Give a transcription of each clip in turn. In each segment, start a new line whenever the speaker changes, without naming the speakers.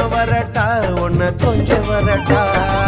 வரட்டா உன்னை கொஞ்சம் வரட்டா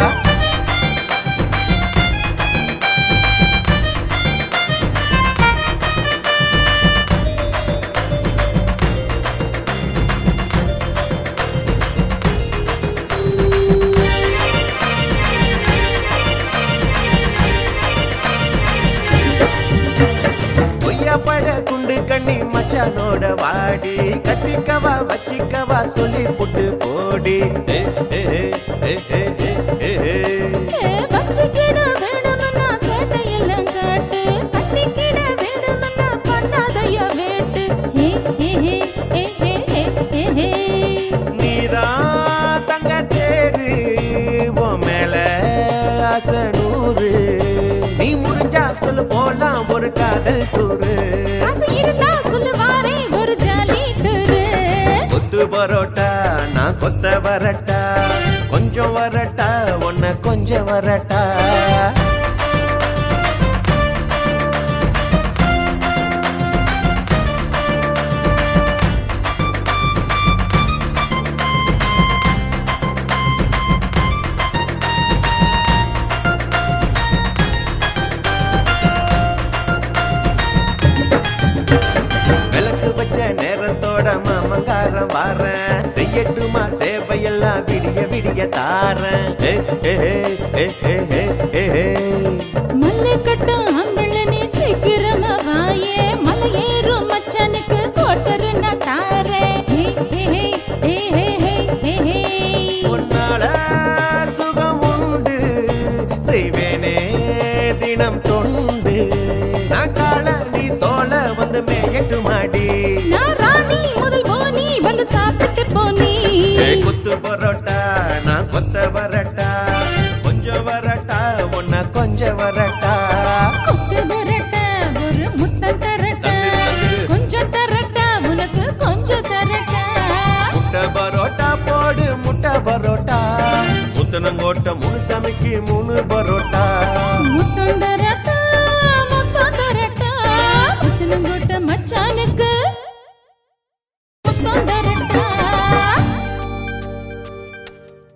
பொய்யா பழ குண்டு கண்ணி மச்சானோட வாடி கட்டிக்கவா வச்சிக்கவா சொல்லி புட்டு போடி ஏ, ஏ, ஏ, ஏ, ஏ, ஏ, ஏ, ஏ.
ஏ, வச்சுக்கிட வேணும்னா சேட்டையெல்லாம் காட்டு கட்டிக்கிட வேணும்னா பண்ணாதைய வேட்டு ஏ, ஏ, ஏ, ஏ, ஏ, ஏ, ஏ, ஏ.
நீரா தங்க தேரு உன் மேல ஆசை நூறு நீ முடிஞ்சா சொல்லு போலாம் ஒரு காதல் டூரு
ஆசை இருந்தா சொல்லுவாரே ஒரு ஜாலி டூரு
கொத்து பரோட்டா நான் கொத்த வரட்டா கொஞ்சம் வரட்டா உன்னை கொஞ்சம் வரட்டா விளக்கு வச்ச நேரத்தோட மாமங்காரன் வாரேன் செய்யட்டுமா சேவையெல்லாம் விடிய விடிய தாரேன் ஏ, ஏ, ஏ, ஏ, ஏ, ஏ, ஏ.
மல்லை கட்டும் அம்பளனே சீக்கிரமா வாயே மலை ஏறும் மச்சானுக்கு கோட்டரு நான் தாரேன் ஹே, ஹே, ஹே, ஹே, ஹே, ஹே, ஹே, ஹே.
உன்னால சுகம் உண்டு செய்வேனே தினம் தொண்டு நான் கால நீ சோழ வந்து மேயட்டு மாடி
நான் ராணி முதல் போனி வந்து சாப்பிட்டு போனி
ஏ, குத்து பரோட்டா நான் கொத்த வரட்டா கொஞ்சம் வரட்டா உன்னை கொஞ்சம் வரட்டா
கொத்து பரட்ட ஒரு முத்தம் தரட்ட கொஞ்சம் தரட்ட உனக்கு கொஞ்சம் தரட்ட
முட்டை பரோட்டா போடு முட்டை பரோட்டா முத்தனங்கோட்டை மூணு சமைக்கு மூணு பரோட்டா